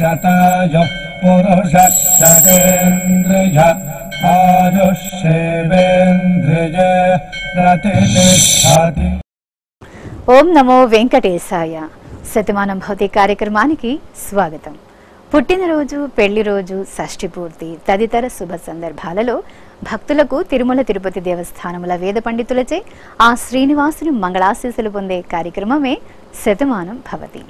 शतायुः पुरुषः शतेन्द्रिय आयुष्येवेन्द्रिय प्रतिष्ठति ఓం నమో వెంకటేశాయ శతమానం భౌతి కార్యక్రమానికి స్వాగతం పుట్టినరోజు పెళ్లి రోజు షష్ఠి పూర్తి తదితర శుభ సందర్భాలలో భక్తులకు తిరుమల తిరుపతి దేవస్థానముల వేద పండితులచే ఆ శ్రీనివాసుని మంగళాశీసులు పొందే కార్యక్రమమే శతమానం భవతి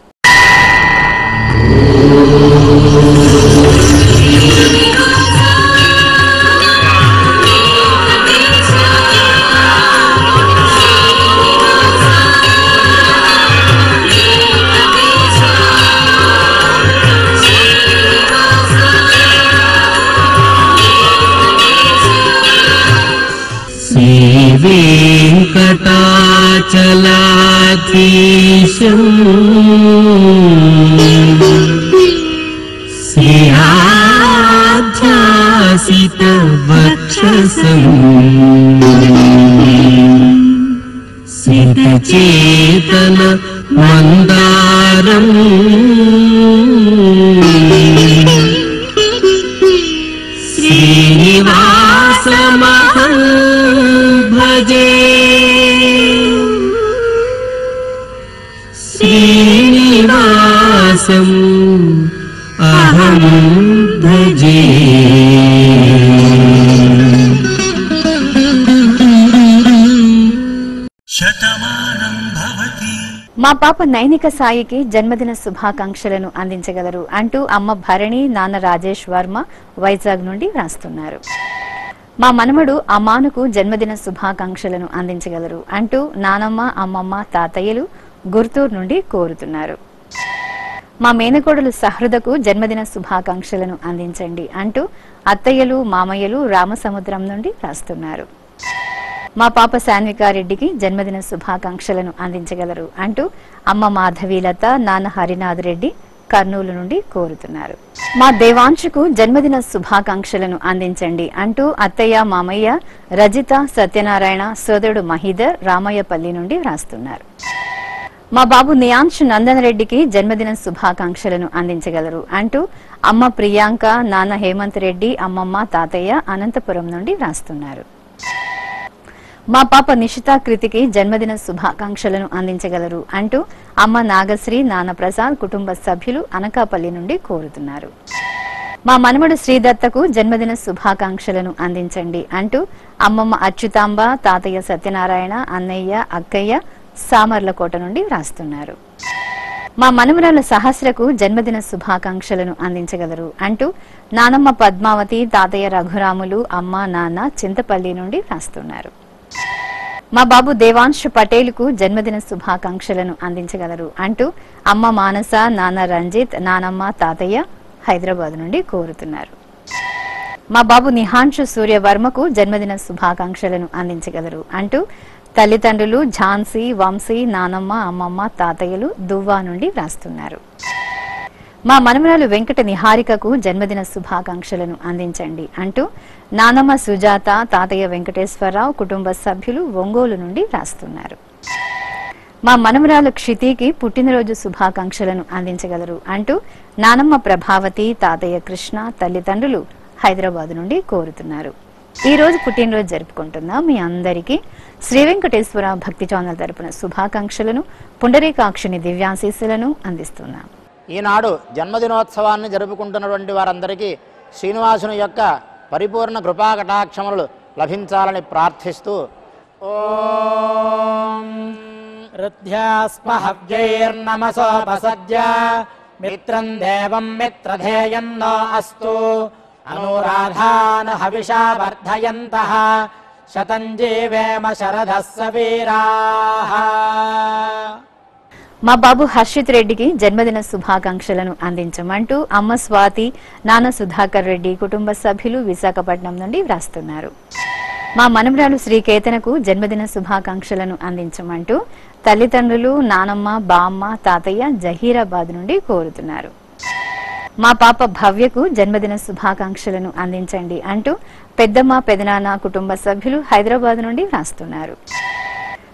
श्रीवेङ्कटाचलाधीशम् श्रियाध्यासितवक्षसम् सितचेतन मन्दारम् श्रीनिवासमहं भजे श्रीनिवासम् अहं भजे शतमानं भवति మా పాప నైనిక సాయికి జన్మదిన శుభాకాంక్షలను అందించగలరు అంటూ అమ్మ భరణి నాన్న రాజేష్ వర్మ వైజాగ్ నుండి వ్రాస్తున్నారు మా మనమడు అమానుకు జన్మదిన శుభాకాంక్షలను అందించగలరు అంటూ నానమ్మ అమ్మమ్మ తాతయ్యలు గుర్తూరు నుండి కోరుతున్నారు మా మేనకోడలు సహృదకు జన్మదిన శుభాకాంక్షలను అందించండి అంటూ అత్తయ్యలు మామయ్యలు రామసముద్రం నుండి రాస్తున్నారు మా పాప శాన్వికారెడ్డికి జన్మదిన శుభాకాంక్షలను అందించగలరు అంటూ అమ్మ మాధవీలత నాన్న హరినాథ్ రెడ్డి కర్నూలు నుండి కోరుతున్నారు మా దేవాంశుకు జన్మదిన శుభాకాంక్షలను అందించండి అంటూ అత్తయ్య మామయ్య రజిత సత్యనారాయణ సోదరుడు మహీధర్ రామయ్యపల్లి నుండి వ్రాస్తున్నారు మా బాబు నియాంశ్ నందన్ రెడ్డికి జన్మదిన శుభాకాంక్షలను అందించగలరు అంటూ అమ్మ ప్రియాంక నాన్న హేమంత్ రెడ్డి అమ్మమ్మ తాతయ్య అనంతపురం నుండి వ్రాస్తున్నారు మా పాప నిషితా కృతికి జన్మదిన శుభాకాంక్షలను అందించగలరు అంటూ అమ్మ నాగశ్రీ నాన్న ప్రసాద్ కుటుంబ సభ్యులు అనకాపల్లి నుండి కోరుతున్నారు మా మనవడు శ్రీదత్తకు జన్మదిన శుభాకాంక్షలను అందించండి అంటూ అమ్మమ్మ అచ్యుతాంబ తాతయ్య సత్యనారాయణ అన్నయ్య అక్కయ్య సామర్లకోట నుండి వ్రాస్తున్నారు మా మనమరాల సహస్రకు జన్మదిన శుభాకాంక్షలను అందించగలరు అంటూ నానమ్మ పద్మావతి తాతయ్య రఘురాములు అమ్మ నాన్న చింతపల్లి నుండి వ్రాస్తున్నారు మా బాబు దేవాంశ్ పటేల్కు జన్మదిన శుభాకాంక్షలను అందించగలరు అంటూ అమ్మ మానస నాన్న రంజిత్ నానమ్మ తాతయ్య హైదరాబాద్ నుండి కోరుతున్నారు మా బాబు నిహాంశు సూర్యవర్మకు జన్మదిన శుభాకాంక్షలను అందించగలరు అంటూ తల్లిదండ్రులు ఝాన్సీ వంశీ నానమ్మ అమ్మమ్మ తాతయ్యలు దువ్వా నుండి వ్రాస్తున్నారు మా మనమరాలు వెంకట నిహారికకు జన్మదిన శుభాకాంక్షలను అందించండి అంటూ నానమ్మ సుజాత తాతయ్య వెంకటేశ్వరరావు కుటుంబ సభ్యులు ఒంగోలు నుండి రాస్తున్నారు మా మనమరాలు క్షితికి పుట్టినరోజు శుభాకాంక్షలను అందించగలరు అంటూ నానమ్మ ప్రభావతి తాతయ్య కృష్ణ తల్లిదండ్రులు హైదరాబాద్ నుండి కోరుతున్నారు ఈ రోజు పుట్టినరోజు జరుపుకుంటున్న మీ అందరికీ శ్రీ వెంకటేశ్వర భక్తి ఛానల్ తరపున శుభాకాంక్షలను పుండరీకాక్షిని దివ్యాశీస్సులను అందిస్తున్నాం ఈనాడు జన్మదినోత్సవాన్ని జరుపుకుంటున్నటువంటి వారందరికీ శ్రీనివాసుని యొక్క పరిపూర్ణ కృపా కటాక్షములు లభించాలని ప్రార్థిస్తూ ఓం రుధ్యాస్మహవ్యైర్నమసోపసజ్య మిత్రం దేవం మిత్రధేయన్నో అస్తు అనురాధాన హవిషా వర్ధయంతః శతం జీవేమ శరదः సవీరాः మా బాబు హర్షిత్ రెడ్డికి జన్మదిన శుభాకాంక్షలను అందించమంటూ అమ్మ స్వాతి నాన్న సుధాకర్ రెడ్డి కుటుంబ సభ్యులు విశాఖపట్నం నుండి వ్రాస్తున్నారు మా మనమరాలు శ్రీకేతనకు జన్మదిన శుభాకాంక్షలను అందించమంటూ తల్లిదండ్రులు నానమ్మ బామ్మ తాతయ్య జహీరాబాద్ నుండి కోరుతున్నారు మా పాప భవ్యకు జన్మదిన శుభాకాంక్షలను అందించండి అంటూ పెద్దమ్మ పెదనాన్న కుటుంబ సభ్యులు హైదరాబాద్ నుండి వ్రాస్తున్నారు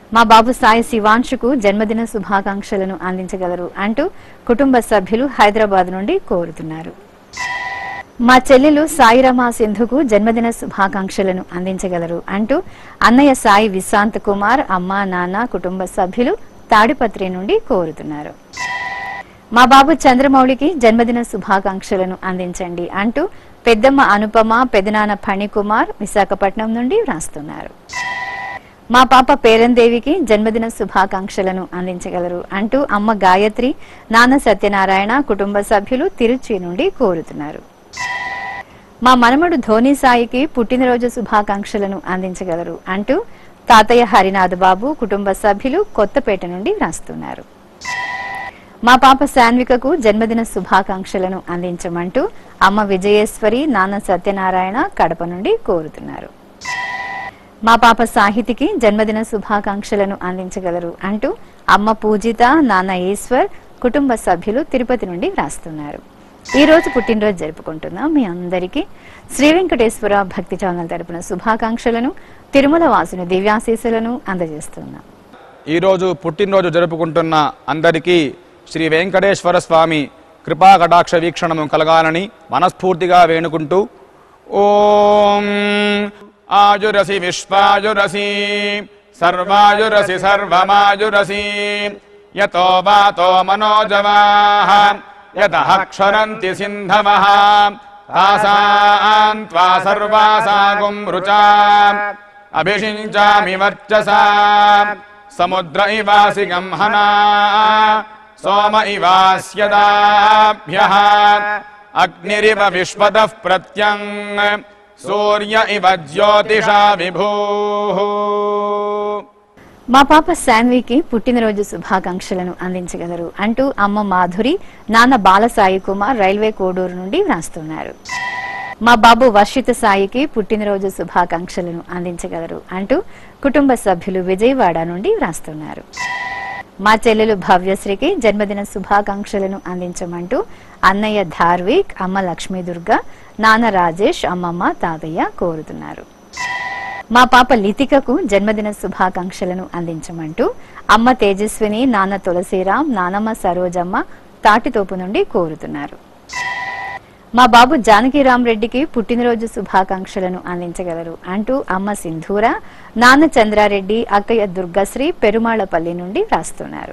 మా బాబు సాయి శివాంశుకు జన్మదిన శుభాకాంక్షలను అందించగలరు అంటూ కుటుంబ సభ్యులు హైదరాబాద్ నుండి కోరుతున్నారు మా చెల్లెలు సాయిరమా సింధుకు జన్మదిన శుభాకాంక్షలను అందించగలరు అంటూ అన్నయ్య సాయి విశాంత్ కుమార్ అమ్మ నాన్న కుటుంబ సభ్యులు తాడిపత్రి నుండి కోరుతున్నారు మా బాబు చంద్రమౌళికి జన్మదిన శుభాకాంక్షలను అందించండి అంటూ పెద్దమ్మ అనుపమ పెదనాన్న ఫణికుమార్ విశాఖపట్నం నుండి వ్రాస్తున్నారు మా పాప పేరందేవికి జన్మదిన శుభాకాంక్షలను అందించగలరు అంటూ అమ్మ గాయత్రి నాన్న సత్యనారాయణ కుటుంబ సభ్యులు తిరుచి నుండి కోరుతున్నారు మా మనమడు ధోని సాయికి పుట్టినరోజు శుభాకాంక్షలను అందించగలరు అంటూ తాతయ్య హరినాథ్ బాబు కుటుంబ సభ్యులు కొత్తపేట నుండి వ్రాస్తున్నారు మా పాప శాన్వికకు జన్మదిన శుభాకాంక్షలను అందించమంటూ అమ్మ విజయేశ్వరి నాన్న సత్యనారాయణ కడప నుండి కోరుతున్నారు మా పాప సాహితికి జన్మదిన శుభాకాంక్షలను అందించగలరు అంటూ అమ్మ పూజిత నాన్న ఈశ్వర్ కుటుంబ సభ్యులు తిరుపతి నుండి వ్రాస్తున్నారు ఈ రోజు పుట్టినరోజు జరుపుకుంటున్న మీ అందరికీ శ్రీ వెంకటేశ్వర భక్తి ఛానల్ తరపున శుభాకాంక్షలను తిరుమల వాసుని దివ్యాశీసులను అందజేస్తున్నాం ఈరోజు పుట్టినరోజు జరుపుకుంటున్న అందరికీ శ్రీ వెంకటేశ్వర స్వామి కృపా కటాక్ష వీక్షణము కలగాలని మనస్ఫూర్తిగా వేణుకుంటూ ఓం ఆయురసి విశ్వాయురసి సర్వాయురసి సర్వమాయురసి యతో వాతో మనోజవాః యతః క్షరంతి సింధవః తాసాం త్వా సర్వాసాగుం రుచా అభిషించామి వర్చసా సముద్ర ఇవాసి గంహనా సోమ ఇవాస్యదాభ్య అగ్నిరివ విశ్వతః ప్రత్యం సూర్య ఇవ జ్యోతిషా విభూ మా పాప శాన్వికి పుట్టినరోజు శుభాకాంక్షలను అందించగలరు అంటూ అమ్మ మాధురి నాన్న బాలసాయి కుమార్ రైల్వే కోడూరు నుండి వ్రాస్తున్నారు మా బాబు వర్షిత సాయికి పుట్టినరోజు శుభాకాంక్షలను అందించగలరు అంటూ కుటుంబ సభ్యులు విజయవాడ నుండి వ్రాస్తున్నారు మా చెల్లెలు భవ్యశ్రీకి జన్మదిన శుభాకాంక్షలను అందించమంటూ అన్నయ్య ధార్విక్ అమ్మ లక్ష్మీ దుర్గా నాన్న రాజేష్ అమ్మమ్మ తాతయ్య కోరుతున్నారు మా పాప లితికకు జన్మదిన శుభాకాంక్షలను అందించమంటూ అమ్మ తేజస్విని నాన్న తులసిరాం నానమ్మ సరోజమ్మ తాటితోపు నుండి కోరుతున్నారు మా బాబు జానకిరాం రెడ్డికి పుట్టినరోజు శుభాకాంక్షలను అందించగలరు అంటూ అమ్మ సింధూర నాన్న చంద్రారెడ్డి అక్కయ్య దుర్గశ్రీ పెరుమాళపల్లి నుండి రాస్తున్నారు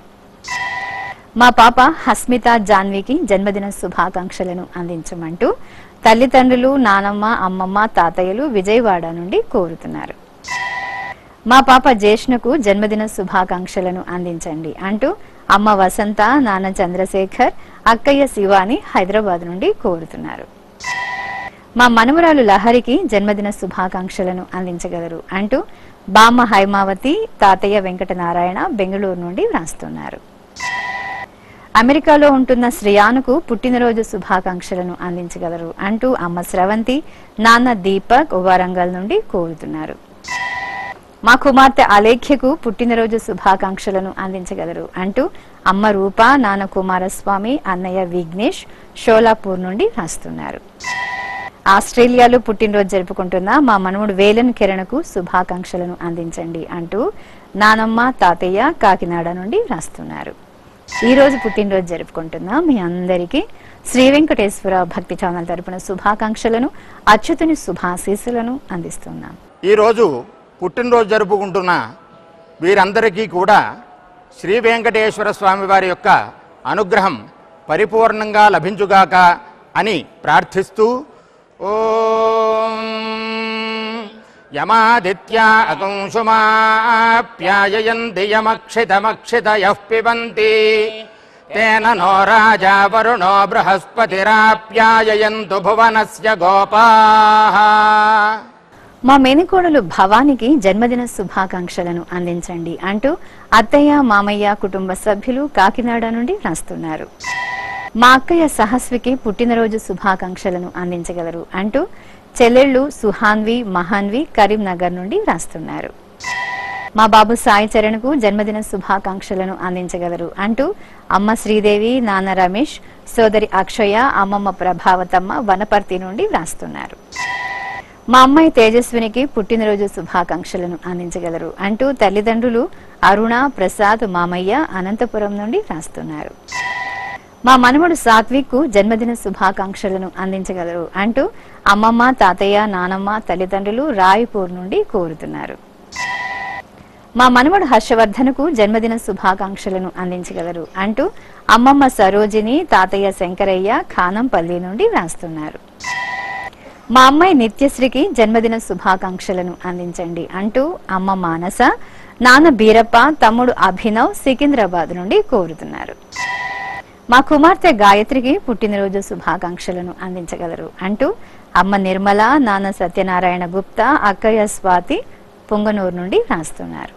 మా పాప హస్మిత జాన్వికి జన్మదిన శుభాకాంక్షలను అందించమంటూ తల్లిదండ్రులు నానమ్మ అమ్మమ్మ తాతయ్యలు విజయవాడ నుండి కోరుతున్నారు మా పాప జేష్ణకు జన్మదిన శుభాకాంక్షలను అందించండి అంటూ అమ్మ వసంత నాన్న చంద్రశేఖర్ అక్కయ్య శివాని హైదరాబాద్ నుండి కోరుతున్నారు మా మనవరాలు లహరికి జన్మదిన శుభాకాంక్షలను అందించగలరు అంటూ బామ్మ హైమావతి తాతయ్య వెంకటనారాయణ బెంగళూరు నుండి వ్రాస్తున్నారు అమెరికాలో ఉంటున్న శ్రేయానుకు పుట్టినరోజు శుభాకాంక్షలను అందించగలరు అంటూ అమ్మ స్రవంతి నాన్న దీపక్ వరంగల్ నుండి కోరుతున్నారు మా కుమార్తె అలేఖ్యకు పుట్టినరోజు శుభాకాంక్షలను అందించగలరు అంటూ అమ్మ రూప నాన్న కుమారస్వామి అన్నయ్య విఘ్నేష్ షోలాపూర్ నుండి రాస్తున్నారు ఆస్ట్రేలియాలో పుట్టినరోజు జరుపుకుంటున్న మా మనముడు వేలన్ కిరణకు శుభాకాంక్షలను అందించండి అంటూ నానమ్మ తాతయ్య కాకినాడ నుండి రాస్తున్నారు ఈ రోజు పుట్టినరోజు జరుపుకుంటున్న మీ అందరికీ శ్రీ వెంకటేశ్వర భక్తి ఛానల్ తరపున శుభాకాంక్షలను అచ్యుతుని శుభాశీస్సులను అందిస్తున్నాం ఈరోజు పుట్టినరోజు జరుపుకుంటున్న వీరందరికీ కూడా శ్రీ వెంకటేశ్వర స్వామి వారి యొక్క అనుగ్రహం పరిపూర్ణంగా లభించుగాక అని ప్రార్థిస్తూ ఓం యమాదిత్యా అకంశుమాప్యాయయంతి యమక్షితమక్షితయః పిబంతి తేన నో రాజా వరుణో బృహస్పతిరాప్యాయయంతు భువనస్య గోపాః మా మేనకోడలు భవానికి జన్మదిన శుభాకాంక్షలను అందించండి అంటూ అత్తయ్య మామయ్య కుటుంబ సభ్యులు కాకినాడ నుండి రాస్తున్నారు మా అక్కయ్య సహస్వికి పుట్టినరోజు శుభాకాంక్షలను అందించగలరు అంటూ చెల్లెళ్ళు సుహాన్వి మహాన్వి కరీంనగర్ నుండి రాస్తున్నారు మా బాబు సాయి చరణ్కు జన్మదిన శుభాకాంక్షలను అందించగలరు అంటూ అమ్మ శ్రీదేవి నాన్న రమేష్ సోదరి అక్షయ అమ్మమ్మ ప్రభావతమ్మ వనపర్తి నుండి వ్రాస్తున్నారు మా అమ్మాయి తేజస్వినికి పుట్టినరోజు శుభాకాంక్షలను అందించగలరు అంటూ తల్లిదండ్రులు అరుణ ప్రసాద్ మామయ్య అనంతపురం నుండి రాస్తున్నారు మా మనవడు సాత్విక్ కు జన్మదిన శుభాకాంక్షలను అందించగలరు అంటూ అమ్మమ్మ తాతయ్య నానమ్మ తల్లిదండ్రులు రాయ్పూర్ నుండి కోరుతున్నారు మా మనవడు హర్షవర్ధన్కు జన్మదిన శుభాకాంక్షలను అందించగలరు అంటూ అమ్మమ్మ సరోజిని తాతయ్య శంకరయ్య ఖానంపల్లి నుండి రాస్తున్నారు మా అమ్మాయి నిత్యశ్రీకి జన్మదిన శుభాకాంక్షలను అందించండి అంటూ అమ్మ మానస నాన్న బీరప్ప తమ్ముడు అభినవ్ సికింద్రాబాద్ నుండి కోరుతున్నారు మా కుమార్తె గాయత్రికి పుట్టినరోజు శుభాకాంక్షలను అందించగలరు అంటూ అమ్మ నిర్మల నాన్న సత్యనారాయణ గుప్తా అక్కయ్య స్వాతి పొంగనూరు నుండి రాస్తున్నారు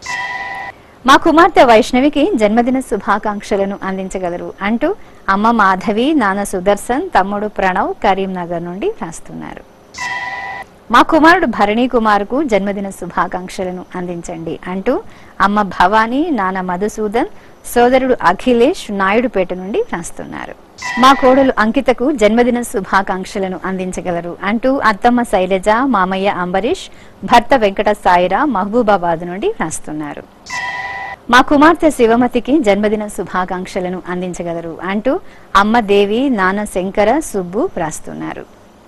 మా కుమార్తె వైష్ణవికి జన్మదిన శుభాకాంక్షలను అందించగలరు అంటూ అమ్మ మాధవి నాన్న సుదర్శన్ తమ్ముడు ప్రణవ్ కరీంనగర్ నుండి రాస్తున్నారు మా కుమారుడు భరణీ కుమార్కు జన్మదిన శుభాకాంక్షలను అందించండి అంటూ అమ్మ భవానీ నాన్న మధుసూదన్ సోదరుడు అఖిలేష్ నాయుడుపేట నుండి రాస్తున్నారు మా కోడలు అంకితకు జన్మదిన శుభాకాంక్షలను అందించగలరు అంటూ అత్తమ్మ శైలజ మామయ్య అంబరీష్ భర్త వెంకట సాయిరా మహబూబాబాద్ నుండి రాస్తున్నారు మా కుమార్తె శివమతికి జన్మదిన శుభాకాంక్షలను అందించగలరు అంటూ అమ్మ దేవి నాన్న శంకర సుబ్బు రాస్తున్నారు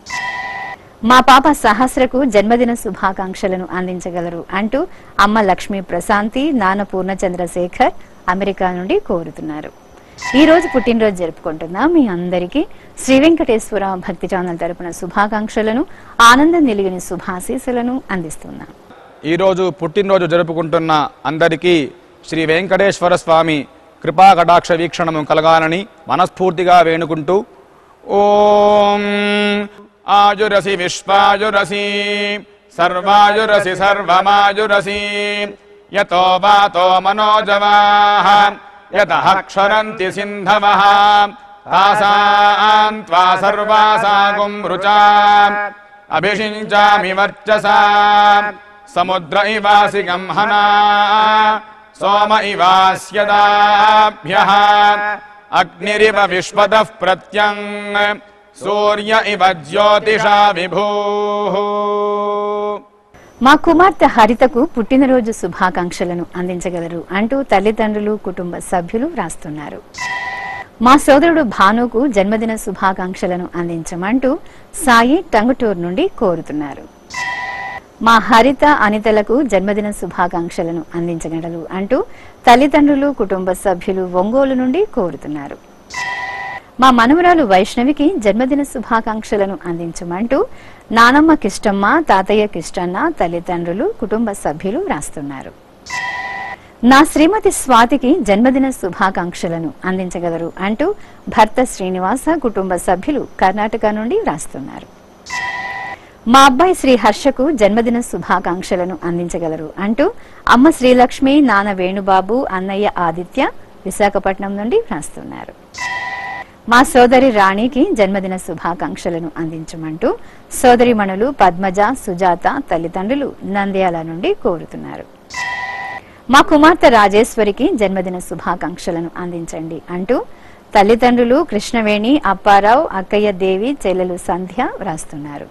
మా పాప సహస్రకు జన్మదిన శుభాకాంక్షలను అందించగలరు అంటూ అమ్మ లక్ష్మీ ప్రశాంతి నాన్న పూర్ణచంద్రశేఖర్ అమెరికా నుండి కోరుతున్నారు ఈ రోజు పుట్టినరోజు జరుపుకుంటున్న మీ అందరికీ శ్రీ వెంకటేశ్వర భక్తి ఛానల్ తరపున శుభాకాంక్షలను ఆనందం నిలిగిన శుభాశీస్సులను అందిస్తున్నాం ఈరోజు పుట్టినరోజు జరుపుకుంటున్న అందరికీ శ్రీ వెంకటేశ్వర స్వామి కృపా కటాక్ష వీక్షణము కలగాలని మనస్ఫూర్తిగా వేణుకుంటూ ఓం ఆయురసి విశ్వాయురసి సర్వాయురసి సర్వమాయురసి యతో వాతో మనోజవాః యతః క్షరంతి సింధవః తాసాం త్వా సర్వాసాగుం రుచా అభిషించామి వర్చసా సముద్ర ఇవాసి గంహనా సోమ ఇవాస్యదాభ్య అగ్నిరివ విశ్వదః ప్రత్యంగ్ సూర్య ఇవ జ్యోతిషా విభూ మా కుమార్తె హరితకు పుట్టినరోజు శుభాకాంక్షలను అందించగలరు అంటూ తల్లిదండ్రులు కుటుంబ సభ్యులు రాస్తున్నారు మా సోదరుడు భానుకు జన్మదిన శుభాకాంక్షలను అందించమంటూ సాయి టంగుటూరు నుండి కోరుతున్నారు మా హరిత అనితలకు జన్మదిన శుభాకాంక్షలను అందించగలరు అంటూ తల్లిదండ్రులు కుటుంబ సభ్యులు ఒంగోలు నుండి కోరుతున్నారు మా మనవరాలు వైష్ణవికి జన్మదిన శుభాకాంక్షలను అందించమంటూ నానమ్మ కిష్టమ్మ తాతయ్య కిష్టన్న తల్లిదండ్రులు కుటుంబ సభ్యులు రాస్తున్నారు నా శ్రీమతి స్వాతికి జన్మదిన శుభాకాంక్షలను అందించగలరు అంటూ భర్త శ్రీనివాస కుటుంబ సభ్యులు కర్ణాటక నుండి రాస్తున్నారు మా అబ్బాయి శ్రీ హర్షకు జన్మదిన శుభాకాంక్షలను అందించగలరు అంటూ అమ్మ శ్రీలక్ష్మి నాన్న వేణుబాబు అన్నయ్య ఆదిత్య విశాఖపట్నం నుండి రాస్తున్నారు మా సోదరి రాణికి జన్మదిన శుభాకాంక్షలను అందించమంటూ సోదరిమణులు పద్మజ సుజాత తల్లిదండ్రులు నంద్యాల నుండి కోరుతున్నారు మా కుమార్తె రాజేశ్వరికి జన్మదిన శుభాకాంక్షలను అందించండి అంటూ తల్లిదండ్రులు కృష్ణవేణి అప్పారావు అక్కయ్య దేవి చెల్లెలు సంధ్య వ్రాస్తున్నారు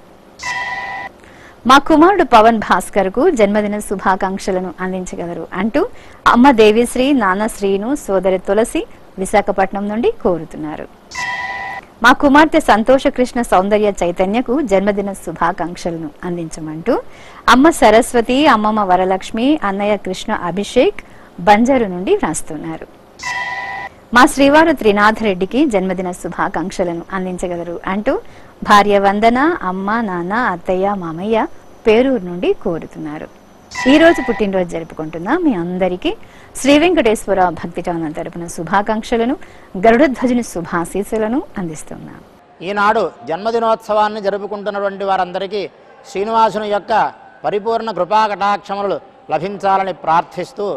మా కుమారుడు పవన్ భాస్కర్ కు జన్మదిన శుభాకాంక్షలను అందించగలరు అంటూ అమ్మ దేవిశ్రీ నాన్న శ్రీను సోదరి తులసి విశాఖపట్నం నుండి కోరుతున్నారు మా కుమార్తె సంతోషకృష్ణ సౌందర్య చైతన్యకు జన్మదిన శుభాకాంక్షలను అందించమంటూ అమ్మ సరస్వతి అమ్మమ్మ వరలక్ష్మి అన్నయ్య కృష్ణ అభిషేక్ బంజరు నుండి వ్రాస్తున్నారు మా శ్రీవారు త్రినాథ్ రెడ్డికి జన్మదిన శుభాకాంక్షలను అందించగలరు అంటూ భార్య వందన అమ్మ నాన్న అత్తయ్య మామయ్య పేరూరు నుండి కోరుతున్నారు ఈ రోజు పుట్టినరోజు జరుపుకుంటున్న మీ అందరికీ శ్రీ వెంకటేశ్వర భక్తి ఛానల్ తరపున శుభాకాంక్షలను గరుడధ్వజుని శుభాశీస్సులను అందిస్తున్నాం ఈనాడు జన్మదినోత్సవాన్ని జరుపుకుంటున్నటువంటి వారందరికీ శ్రీనివాసుని యొక్క పరిపూర్ణ కృపా కటాక్షములు లభించాలని ప్రార్థిస్తూ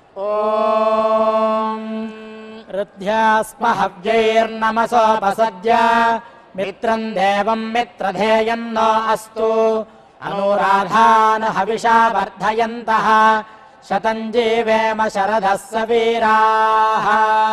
ఓం రుధ్యాస్మ హవ్యైర్నమసోపసద్య మిత్రం దేవం మిత్రధేయన్నో అస్తు అనురాధాన్ హవిషా వర్ధయంతః శతం జీవేమ శరదः సవీరాः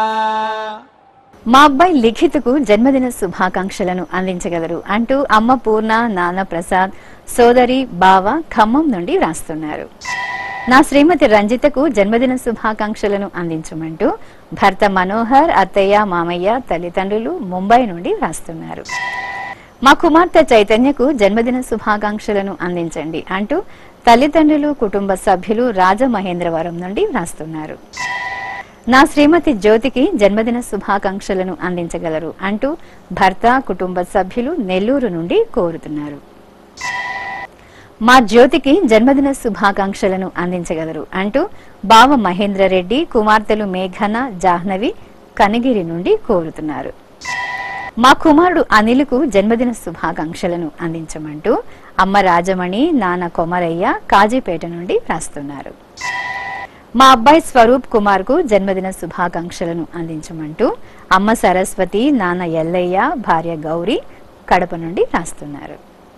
మా అబ్బాయి లిఖిత్కు జన్మదిన శుభాకాంక్షలను అందించగలరు అంటూ అమ్మ పూర్ణ నాన్న ప్రసాద్ సోదరి బావ ఖమ్మం నుండి వ్రాస్తున్నారు నా శ్రీమతి రంజితకు జన్మదిన శుభాకాంక్షలను అందించమంటూ భర్త మనోహర్ అత్తయ్య మామయ్య తల్లిదండ్రులు ముంబై నుండి వ్రాస్తున్నారు మా కుమార్తె చైతన్యకు జన్మదిన శుభాకాంక్షలను అందించండి అంటూ తల్లిదండ్రులు కుటుంబ సభ్యులు రాజమహేంద్రవరం నుండి వ్రాస్తున్నారు నా శ్రీమతి జ్యోతికి జన్మదిన శుభాకాంక్షలను అందించగలరు అంటూ భర్త కుటుంబ సభ్యులు నెల్లూరు నుండి కోరుతున్నారు మా జ్యోతికి జన్మదిన శుభాకాంక్షలను అందించగలరు అంటూ బావ మహేంద్ర రెడ్డి కుమార్తెలు మేఘన జాహ్నవి కనగిరి నుండి కోరుతున్నారు మా కుమారుడు అనిల్కు జన్మదిన శుభాకాంక్షలను అందించమంటూ అమ్మ రాజమణి నాన్న కొమరయ్య కాజీపేట నుండి రాస్తున్నారు మా అబ్బాయి స్వరూప్ కుమార్ కు జన్మదిన శుభాకాంక్షలను అందించమంటూ అమ్మ సరస్వతి నాన్న ఎల్లయ్య భార్య గౌరీ కడప నుండి రాస్తున్నారు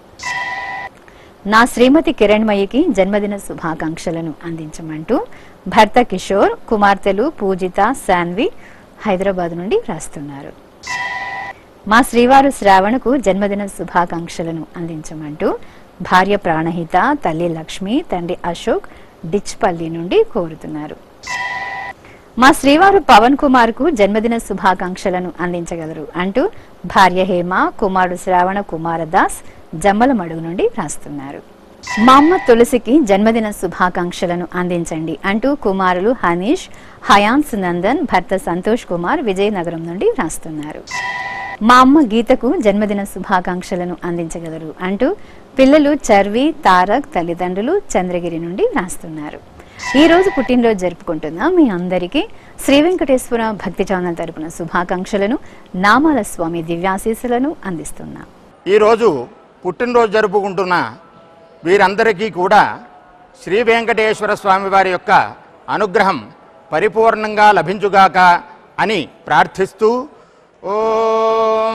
నా శ్రీమతి కిరణ్మయికి జన్మదిన శుభాకాంక్షలను అందించమంటూ భర్త కిషోర్ కుమార్తెలు పూజిత శాన్వి హైదరాబాద్ నుండి రాస్తున్నారు మా శ్రీవారు శ్రావణకు జన్మదిన శుభాకాంక్షలను అందించమంటూ భార్య ప్రాణహిత తల్లి లక్ష్మి తండ్రి అశోక్ డిచ్పల్లి నుండి కోరుతున్నారు మా శ్రీవారు పవన్ కుమార్ కు జన్మదిన శుభాకాంక్షలను అందించగలరు అంటూ భార్య హేమ కుమారుడు శ్రావణ కుమారదాస్ జమ్మలమడుగు నుండి రాస్తున్నారు మా అమ్మ తులసికి జన్మదిన శుభాకాంక్షలను అందించండి అంటూ కుమారులు హనీష్ హయాన్స్ నందన్ భర్త సంతోష్ కుమార్ విజయనగరం నుండి రాస్తున్నారు మా అమ్మ గీతకు జన్మదిన శుభాకాంక్షలను అందించగలరు అంటూ పిల్లలు చర్వి తారక్ తల్లిదండ్రులు చంద్రగిరి నుండి రాస్తున్నారు ఈ రోజు పుట్టినరోజు జరుపుకుంటున్న మీ అందరికీ శ్రీ వెంకటేశ్వర భక్తి ఛానల్ తరపున శుభాకాంక్షలను నామాల స్వామి దివ్యాశీస్సులను అందిస్తున్నాం ఈరోజు పుట్టినరోజు జరుపుకుంటున్న వీరందరికీ కూడా శ్రీ వెంకటేశ్వర స్వామి వారి యొక్క అనుగ్రహం పరిపూర్ణంగా లభించుగాక అని ప్రార్థిస్తూ ఓం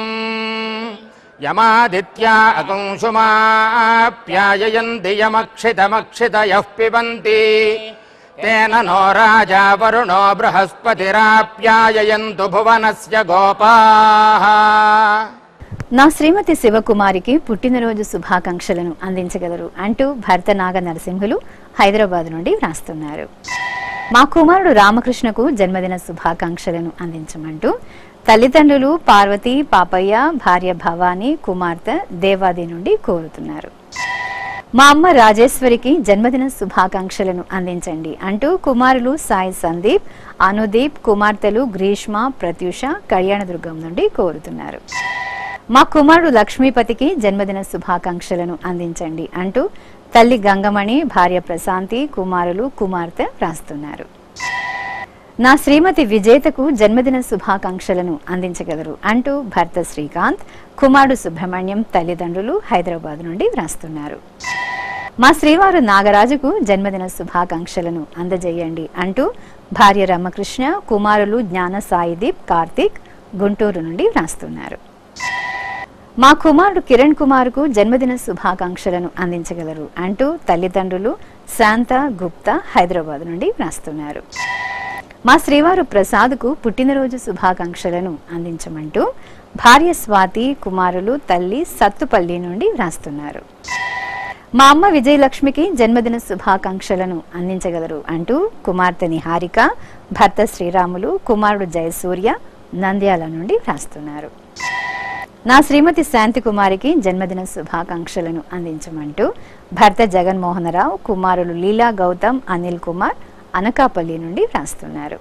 యమాదిత్యా అకంశుమాప్యాయయంతి యమక్షితమక్షితయః పిబంతి తేన నో రాజా వరుణో బృహస్పతిరాప్యాయయంతు భువనస్య గోపాః నా శ్రీమతి శివకుమారికి పుట్టినరోజు శుభాకాంక్షలను అందించగలరు అంటూ భర్త నాగ నరసింహులు హైదరాబాద్ నుండి వ్రాస్తున్నారు మా కుమారుడు రామకృష్ణకు జన్మదిన శుభాకాంక్షలను అందించమంటూ తల్లిదండ్రులు పార్వతి పాపయ్య భార్య భవానీ కుమార్తె దేవాది నుండి కోరుతున్నారు మా అమ్మ రాజేశ్వరికి జన్మదిన శుభాకాంక్షలను అందించండి అంటూ కుమారులు సాయి సందీప్ అనుదీప్ కుమార్తెలు గ్రీష్మ ప్రత్యూష కళ్యాణదుర్గం నుండి కోరుతున్నారు మా కుమారుడు లక్ష్మీపతికి జన్మదిన శుభాకాంక్షలను అందించండి అంటూ తల్లి గంగమణి భార్య ప్రశాంతి కుమారులు కుమార్తె రాస్తున్నారు నా శ్రీమతి విజేతకు జన్మదిన శుభాకాంక్షలను అందించగలరు అంటూ భర్త శ్రీకాంత్ కుమారుడు సుబ్రహ్మణ్యం తల్లిదండ్రులు హైదరాబాద్ నుండి వ్రాస్తున్నారు మా శ్రీవారు నాగరాజుకు జన్మదిన శుభాకాంక్షలను అందజేయండి అంటూ భార్య రమకృష్ణ కుమారులు జ్ఞాన సాయిదీప్ కార్తీక్ గుంటూరు నుండి వ్రాస్తున్నారు మా కుమారుడు కిరణ్ కుమార్ కు జన్మదిన శుభాకాంక్షలను అందించగలరు అంటూ తల్లిదండ్రులు శాంత గుప్తా హైదరాబాద్ నుండి వ్రాస్తున్నారు మా శ్రీవారు ప్రసాద్కు పుట్టినరోజు శుభాకాంక్షలను అందించమంటూ భార్య స్వాతి కుమారులు తల్లి సత్తుపల్లి నుండి వ్రాస్తున్నారు మా అమ్మ విజయలక్ష్మికి జన్మదిన శుభాకాంక్షలను అందించగలరు అంటూ కుమార్తె నిహారిక భర్త శ్రీరాములు కుమారుడు జయసూర్య నంద్యాల నుండి వ్రాస్తున్నారు నా శ్రీమతి శాంతి కుమారికి జన్మదిన శుభాకాంక్షలను అందించమంటూ భర్త జగన్మోహనరావు కుమారులు లీలా గౌతమ్ అనిల్ కుమార్ అనకాపల్లి నుండి వ్రాస్తున్నారు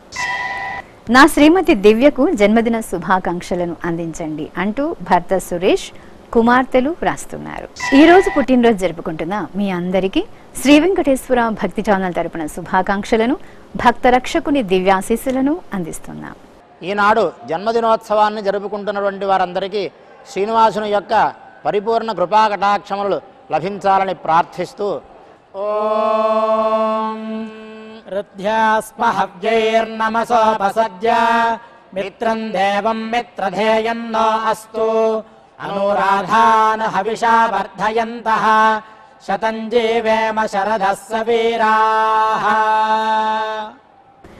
నా శ్రీమతి దివ్యకు జన్మదిన శుభాకాంక్షలను అందించండి అంటూ భర్త సురేష్ కుమార్తెలు వ్రాస్తున్నారు ఈ రోజు పుట్టినరోజు జరుపుకుంటున్న మీ అందరికీ శ్రీ వెంకటేశ్వర భక్తి ఛానల్ తరపున శుభాకాంక్షలను భక్త రక్షకుని దివ్యాశీస్సులను అందిస్తున్నాం ఈనాడు జన్మదినోత్సవాన్ని జరుపుకుంటున్నటువంటి వారందరికీ శ్రీనివాసుని యొక్క పరిపూర్ణ కృపా కటాక్షములు లభించాలని ప్రార్థిస్తూ ఓం హృద్యాస్మ హవ్యైర్నమసోపసజ్య మిత్రం దేవం మిత్రధేయం నో అస్తు అనురాధాన్ హవిషా వర్ధయంతః శతం జీవేమ శరదः సవీరాः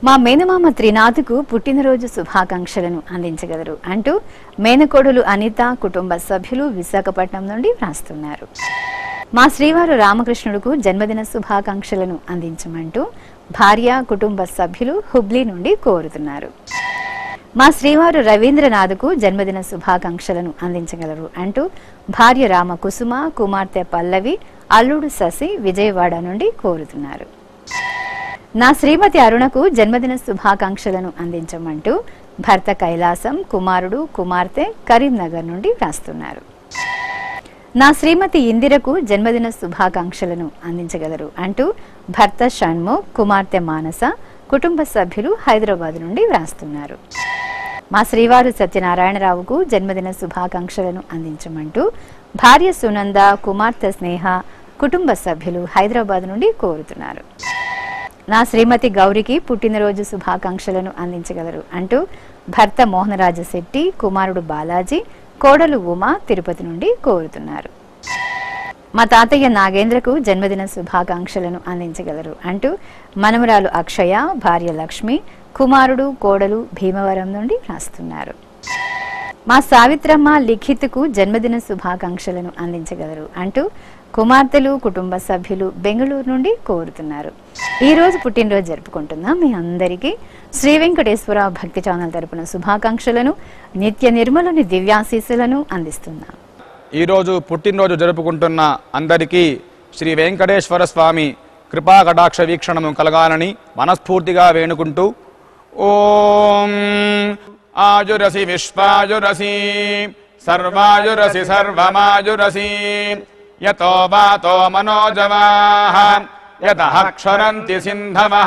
మా మేనమామ త్రినాథ్కు పుట్టినరోజు శుభాకాంక్షలను అందించగలరు అంటూ మేనకోడలు అనిత కుటుంబ సభ్యులు విశాఖపట్నం నుండి వ్రాస్తున్నారు మా శ్రీవారు రామకృష్ణుడుకు జన్మదిన శుభాకాంక్షలను అందించమంటూ భార్య కుటుంబ సభ్యులు హుబ్లీ నుండి కోరుతున్నారు మా శ్రీవారు రవీంద్రనాథ్కు జన్మదిన శుభాకాంక్షలను అందించగలరు అంటూ భార్య రామ కుసుమ కుమార్తె పల్లవి అల్లుడు శశి విజయవాడ నుండి కోరుతున్నారు నా శ్రీమతి అరుణకు జన్మదిన శుభాకాంక్షలను అందించమంటూ భర్త కైలాసం కుమారుడు కుమార్తె కరీంనగర్ నుండి వ్రాస్తున్నారు నా శ్రీమతి ఇందిరకు జన్మదిన శుభాకాంక్షలను అందించగలరు అంటూ భర్త షణ్ముఖ్ కుమార్తె మానస కుటుంబ సభ్యులు హైదరాబాద్ నుండి వ్రాస్తున్నారు మా శ్రీవారు సత్యనారాయణరావుకు జన్మదిన శుభాకాంక్షలను అందించమంటూ భార్య సునంద కుమార్తె స్నేహ కుటుంబ సభ్యులు హైదరాబాద్ నుండి కోరుతున్నారు నా శ్రీమతి గౌరికి పుట్టినరోజు శుభాకాంక్షలను అందించగలరు అంటూ భర్త మోహనరాజ శెట్టి కుమారుడు బాలాజీ కోడలు ఉమా తిరుపతి నుండి కోరుతున్నారు మా తాతయ్య నాగేంద్రకు జన్మదిన శుభాకాంక్షలను అందించగలరు అంటూ మనమరాలు అక్షయ భార్య లక్ష్మి కుమారుడు కోడలు భీమవరం నుండి రాస్తున్నారు మా సావిత్రమ్మ లిఖిత్కు జన్మదిన శుభాకాంక్షలను అందించగలరు అంటూ కుమార్తెలు కుటుంబ సభ్యులు బెంగళూరు నుండి కోరుతున్నారు ఈ రోజు పుట్టినరోజు జరుపుకుంటున్న మీ అందరికీ శ్రీ వెంకటేశ్వర భక్తి ఛానల్ తరపున శుభాకాంక్షలను నిత్య నిర్మలని దివ్యాశీస్సులను అందిస్తున్నాం ఈరోజు పుట్టినరోజు జరుపుకుంటున్న అందరికీ శ్రీ వెంకటేశ్వర స్వామి కృపా కటాక్ష వీక్షణము కలగాలని మనస్ఫూర్తిగా వేణుకుంటూ ఓం ఆయురసి విశ్వాయురసి సర్వాయురసి సర్వమాయురసి యతో వాతో మనోజవాః యతః క్షరంతి సింధవః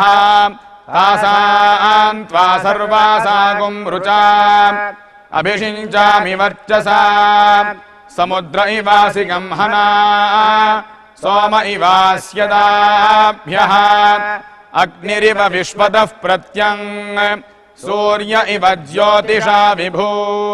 తాసాం త్వా సర్వాసాగుం రుచా అభిషించామి వర్చసా సముద్ర ఇవాసి గంహనా సోమ ఇవాస్యదాభ్య అగ్నిరివ విశ్వద ప్రత్యం సూర్య ఇవ జ్యోతిషా విభూ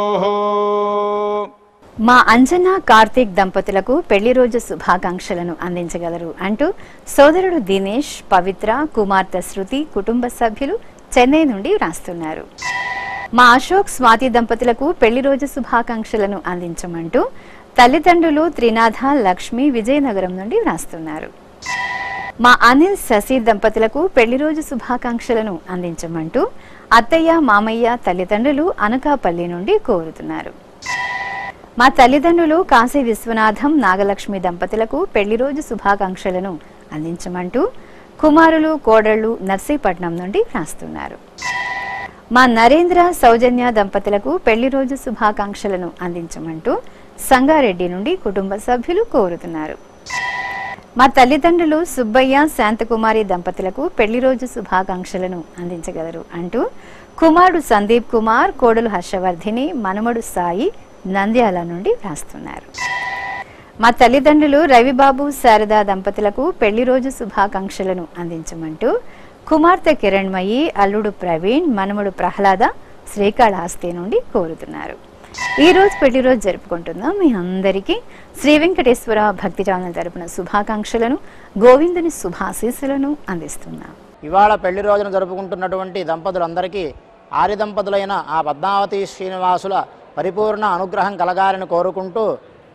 మా అంజనా కార్తీక్ దంపతులకు పెళ్లి రోజు శుభాకాంక్షలను అందించగలరు అంటూ సోదరుడు దినేష్ పవిత్ర కుమార్తె శృతి కుటుంబ సభ్యులు చెన్నై నుండి వ్రాస్తున్నారు మా అశోక్ స్వాతి దంపతులకు పెళ్లి రోజు శుభాకాంక్షలను అందించమంటూ తల్లిదండ్రులు త్రినాథ లక్ష్మి విజయనగరం నుండి వ్రాస్తున్నారు మా అనిల్ శశి దంపతులకు పెళ్లి రోజు శుభాకాంక్షలను అందించమంటూ అత్తయ్య మామయ్య తల్లిదండ్రులు అనకాపల్లి నుండి కోరుతున్నారు మా తల్లిదండ్రులు కాశీ విశ్వనాథం నాగలక్ష్మి దంపతులకు పెళ్లి రోజు శుభాకాంక్షలను అందించమంటూ కుమారులు కోడళ్లు నర్సీపట్నం నుండి రాస్తున్నారు మా నరేంద్ర సౌజన్య దంపతులకు పెళ్లి రోజు శుభాకాంక్షలను అందించమంటూ సంగారెడ్డి నుండి కుటుంబ సభ్యులు కోరుతున్నారు మా తల్లిదండ్రులు సుబ్బయ్య శాంతకుమారి దంపతులకు పెళ్లి రోజు శుభాకాంక్షలను అందించగలరు అంటూ కుమారుడు సందీప్ కుమార్ కోడలు హర్షవర్ధిని మనమడు సాయి నంద్యాల నుండి వ్రాస్తున్నారు మా తల్లిదండ్రులు రవిబాబు శారదా దంపతులకు పెళ్లి రోజు శుభాకాంక్షలను అందించమంటూ కుమార్తె కిరణ్మయి అల్లుడు ప్రవీణ్ మనముడు ప్రహ్లాద శ్రీకాళహస్తి నుండి కోరుతున్నారు ఈ రోజు పెళ్లి రోజు జరుపుకుంటున్న మీ అందరికీ శ్రీ వెంకటేశ్వర భక్తి ఛానల్ తరపున శుభాకాంక్షలను గోవిందుని శుభాశీస్సులను అందిస్తున్నాం ఇవాళ పెళ్లి రోజున జరుపుకుంటున్నటువంటి దంపతులందరికీ ఆర్య దంపతులైన ఆ పద్మావతి శ్రీనివాసుల పరిపూర్ణ అనుగ్రహం కలగాలని కోరుకుంటూ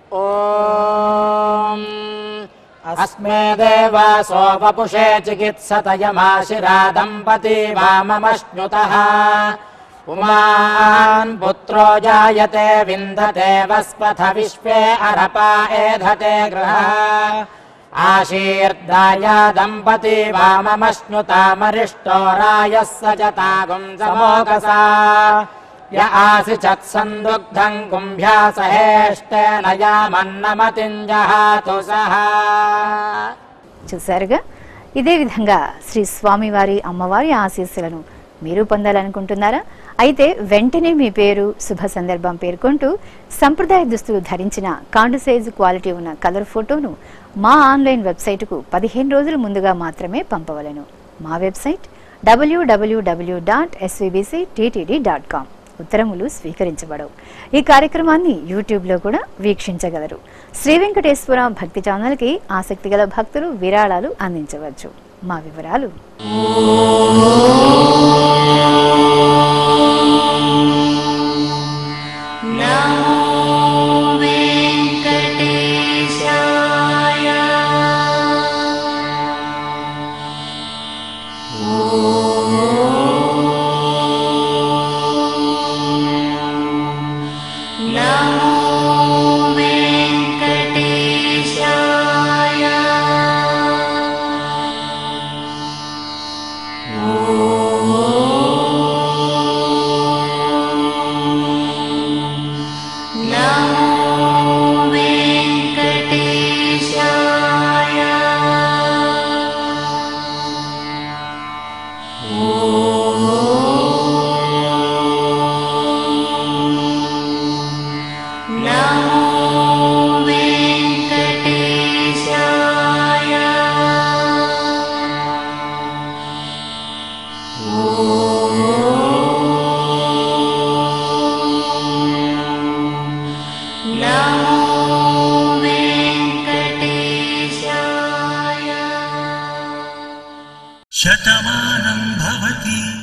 ఓం అస్మే దేవాసోపపుషే చికిత్సతయమాశిరా దంపతి వామమశ్నుత పుమాన్ పుత్రో జాయతే విందతే వస్పథ విశ్వే అరపా ఏధతే గృహ ఆశీర్దాయ దంపతి వామమశ్నుతామరిష్టో రాయः సజతాగుం సమోకసా య ఆసి చత్సందుగ్ధం కుంభ్యాసహేష్టేన యామన్నమతింజహాతు సహా చూశారుగా ఇదే విధంగా శ్రీ స్వామివారి అమ్మవారి ఆశీస్సులను మీరు పొందాలనుకుంటున్నారా అయితే వెంటనే మీ పేరు శుభ సందర్భం పేర్కొంటూ సంప్రదాయ దుస్తులు ధరించిన కాండు సైజు క్వాలిటీ ఉన్న కలర్ ఫోటోను మా ఆన్లైన్ వెబ్సైటుకు పదిహేను రోజుల ముందుగా మాత్రమే పంపవలను మా website WWW dot SVBC TTD dot com ఉత్తరములు స్వీకరించబడవు ఈ కార్యక్రమాన్ని యూట్యూబ్లో కూడా వీక్షించగలరు శ్రీ వెంకటేశ్వర భక్తి ఛానల్కి ఆసక్తి గల భక్తులు విరాళాలు అందించవచ్చు మా వివరాలు शतमानं भवति